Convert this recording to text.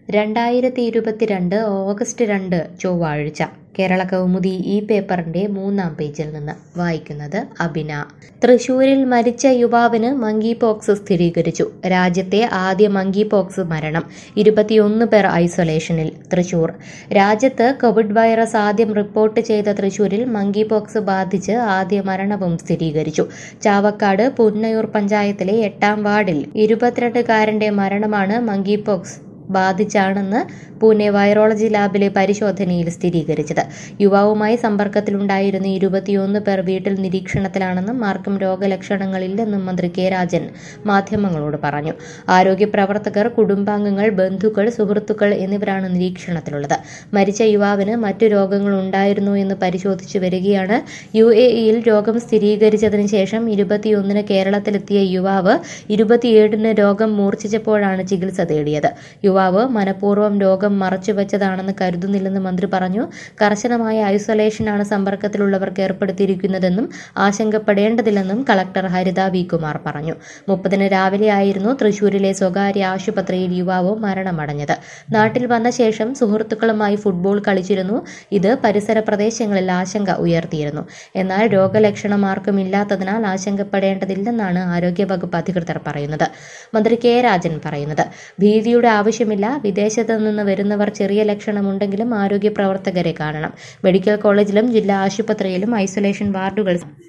രണ്ടായിരത്തി ഇരുപത്തിരണ്ട് ഓഗസ്റ്റ് രണ്ട് ചൊവ്വാഴ്ച കേരള കൗമുദി ഈ പേപ്പറിന്റെ മൂന്നാം പേജിൽ നിന്ന് വായിക്കുന്നത് അബിന തൃശൂരിൽ മരിച്ച യുവാവിന് മങ്കി പോക്സ് സ്ഥിരീകരിച്ചു രാജ്യത്തെ ആദ്യ മങ്കി പോക്സ് മരണം ഇരുപത്തിയൊന്ന് പേർ ഐസൊലേഷനിൽ തൃശൂർ രാജ്യത്ത് കോവിഡ് വൈറസ് ആദ്യം റിപ്പോർട്ട് ചെയ്ത തൃശൂരിൽ മങ്കി പോക്സ് ബാധിച്ച് ആദ്യ മരണവും സ്ഥിരീകരിച്ചു ചാവക്കാട് പുന്നയൂർ പഞ്ചായത്തിലെ എട്ടാം വാർഡിൽ ഇരുപത്തിരണ്ടുകാരന്റെ മരണമാണ് മങ്കി പോക്സ് ബാധിച്ചാണെന്ന് പൂനെ വൈറോളജി ലാബിലെ പരിശോധനയിൽ സ്ഥിരീകരിച്ചത് യുവാവുമായി സമ്പർക്കത്തിലുണ്ടായിരുന്ന ഇരുപത്തിയൊന്ന് പേർ വീട്ടിൽ നിരീക്ഷണത്തിലാണെന്നും ആർക്കും രോഗലക്ഷണങ്ങളില്ലെന്നും മന്ത്രി കെ രാജൻ മാധ്യമങ്ങളോട് പറഞ്ഞു ആരോഗ്യ പ്രവർത്തകർ കുടുംബാംഗങ്ങൾ ബന്ധുക്കൾ സുഹൃത്തുക്കൾ എന്നിവരാണ് നിരീക്ഷണത്തിലുള്ളത് മരിച്ച യുവാവിന് മറ്റു രോഗങ്ങൾ ഉണ്ടായിരുന്നോ എന്ന് പരിശോധിച്ചു വരികയാണ് യു എ ഇയിൽ രോഗം സ്ഥിരീകരിച്ചതിന് ശേഷം ഇരുപത്തിയൊന്നിന് കേരളത്തിലെത്തിയ യുവാവ് ഇരുപത്തിയേഴിന് രോഗം മൂർച്ഛിച്ചപ്പോഴാണ് ചികിത്സ തേടിയത് യുവാവ് മനഃപൂർവ്വം രോഗം മറച്ചുവെച്ചതാണെന്ന് കരുതുന്നില്ലെന്ന് മന്ത്രി പറഞ്ഞു കർശനമായ ഐസൊലേഷനാണ് സമ്പർക്കത്തിലുള്ളവർക്ക് ഏർപ്പെടുത്തിയിരിക്കുന്നതെന്നും ആശങ്കപ്പെടേണ്ടതില്ലെന്നും കളക്ടർ ഹരിത വി കുമാർ പറഞ്ഞു മുപ്പതിന് രാവിലെയായിരുന്നു തൃശൂരിലെ സ്വകാര്യ ആശുപത്രിയിൽ യുവാവ് മരണമടഞ്ഞത് നാട്ടിൽ വന്ന ശേഷം സുഹൃത്തുക്കളുമായി ഫുട്ബോൾ കളിച്ചിരുന്നു ഇത് പരിസര പ്രദേശങ്ങളിൽ ആശങ്ക ഉയർത്തിയിരുന്നു എന്നാൽ രോഗലക്ഷണം ആർക്കും ഇല്ലാത്തതിനാൽ ആശങ്കപ്പെടേണ്ടതില്ലെന്നാണ് ആരോഗ്യവകുപ്പ് അധികൃതർ പറയുന്നത് മന്ത്രി കെ രാജൻ പറയുന്നത് ഭീതിയുടെ ആവശ്യമില്ല വിദേശത്ത് നിന്ന് വരുന്നവർ ചെറിയ ലക്ഷണമുണ്ടെങ്കിലും ആരോഗ്യ പ്രവർത്തകരെ കാണണം മെഡിക്കൽ കോളേജിലും ജില്ലാ ആശുപത്രിയിലും ഐസൊലേഷൻ വാർഡുകൾ